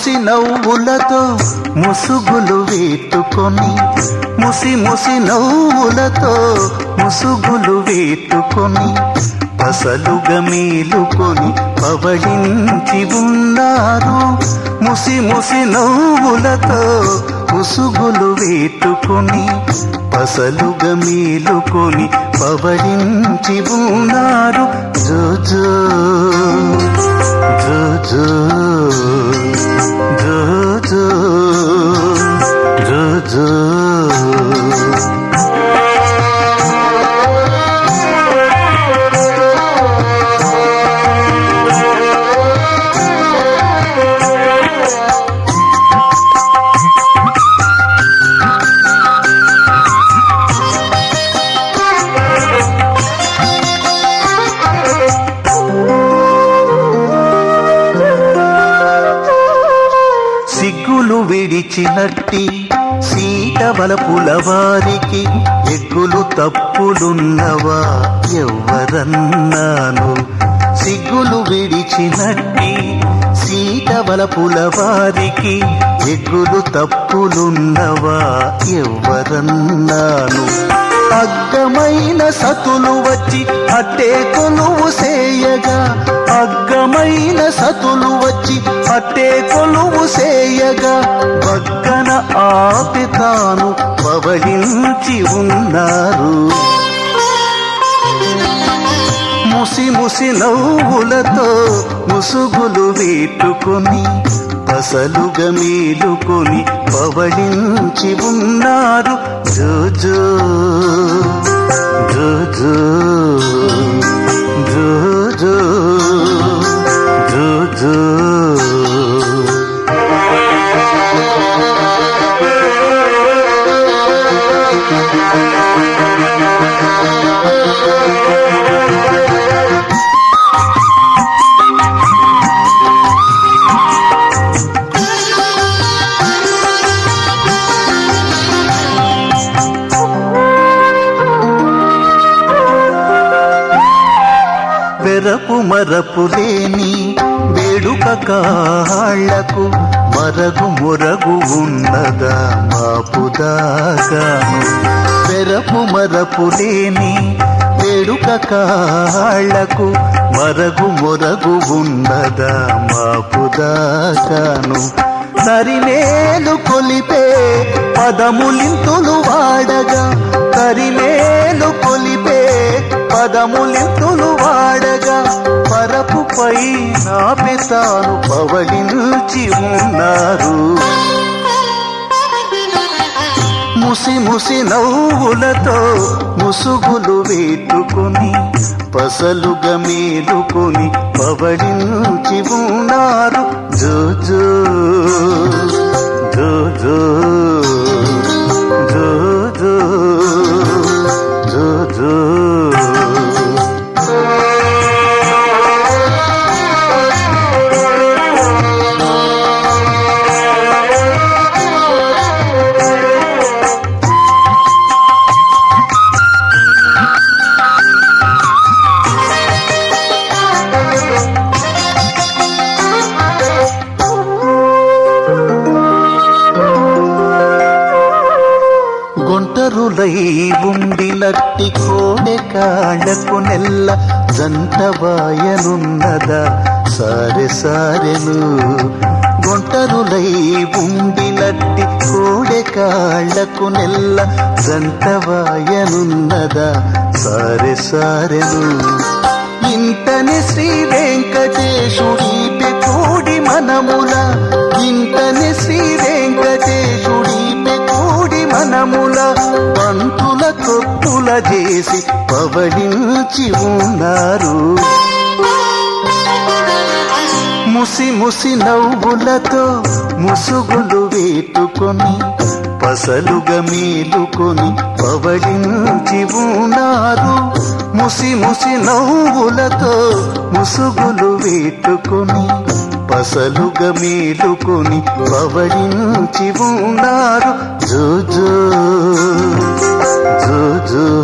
ముసి నవ్వులతో ముసుగులు వేటుకొని ముసి ముసి నవ్వులతో ముసుగులు వేటుకొని పసలుగా మేలుకొని పవళించి ఉన్నారు ముసి ముసి నవ్వులతో ముసుగులు వేటుకొని పసలుగా మేలుకొని పవళించి ఉన్నారు జో జో జో జో జో జో జో జో సిగ్గులు విడిచినట్టి సీత బలపుల వారికి ఎగ్గులు తప్పులున్నవా ఎవ్వరన్నాను సిగ్గులు విడిచినట్టి సీత బలపుల వారికి ఎగ్గులు తప్పులున్నవా ఎవ్వరన్నాను అగ్గమైన సతులు వచ్చి అట్టే కొలువు సేయగా అగ్గమైన సతులు వచ్చి అట్టే కొలువు సేయగా పక్కన ఆపి తాను పవళించి ఉన్నారు ముసి ముసి నవ్వులతో ముసుగులు వేటుకొని పసలుగా మేలుకొని పవళించి ఉన్నారు జో జో జో జో జో జో జో జో వెరపు మరపు లేని వేడుక కాళ్ళకు మరగు మొరగు ఉన్నదా మాపుదాగాను వెరపు మరపు లేని వేడుక కాళ్ళకు మరగు మొరగు ఉన్నదా మాపుదాగాను తరిమేలు కొలిపే పదములింతులు వాడగా తరిమేలు కొలిపే పదములింతులు వాడగా పరపుపై నా పితాను పవలించి ఉన్నారు ముసి ముసి నవ్వులతో ముసుగులు వేటుకొని పసలుగా మేలుకొని పవళించి ఉన్నారు జో జో జో జో జో జో జో జో గుంటరులై ఉండినట్టి కోడె కాళ్ళకు నెల్ల జంటవాయనున్నదా సారె సారెను గుంటరులై ఉండినట్టి కోడె కాళ్ళకు నెల్ల జంటవాయనున్నదా సారె సారెను ఇంటని శ్రీ వెంకటేశుడి కూడి మనముల ఇంటని శ్రీ వెంకటేశుడి కూడి మనముల పంతుల కొప్పుల చేసి పవళించి ఉన్నారు ముసి ముసి నవ్వులతో ముసుగులు వేటుకొని పసలుగా మేలుకొని పవళించి ఉన్నారు ముసి ముసి నవ్వులతో ముసుగులు వేటుకొని పసలుగా మేలుకొని పవళించి ఉన్నారు జో జో జో జో